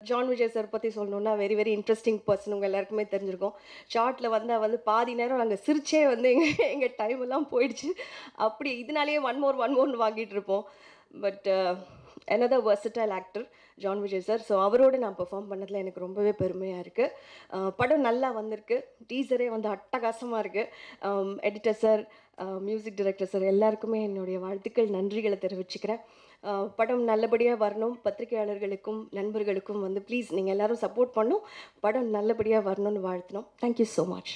John Vijay sir பற்றி சொல்லணுன்னா very very interesting person உங்கள் எல்லாருக்குமே தெரிஞ்சிருக்கும் ஷார்ட்டில் வந்தால் வந்து பாதி நேரம் நாங்கள் சிரிச்சே வந்து எங்கள் எங்கள் டைம் எல்லாம் போயிடுச்சு அப்படி இதனாலேயே ஒன் மோர் ஒன் மோர்னு வாங்கிட்டு இருப்போம் but another versatile actor John Vijay sir so அவரோடு நான் பெர்ஃபார்ம் பண்ணதில் எனக்கு ரொம்பவே பெருமையாக இருக்குது படம் நல்லா வந்திருக்கு டீசரே வந்து அட்டகாசமாக இருக்குது editor sir music director sir எல்லாருக்குமே என்னுடைய வாழ்த்துக்கள் நன்றிகளை தெரிவிச்சுக்கிறேன் அஹ் படம் நல்லபடியாக வரணும் பத்திரிகையாளர்களுக்கும் நண்பர்களுக்கும் வந்து ப்ளீஸ் நீங்கள் எல்லாரும் சப்போர்ட் பண்ணும் படம் நல்லபடியாக வரணும்னு வாழ்த்தணும் தேங்க்யூ ஸோ மச்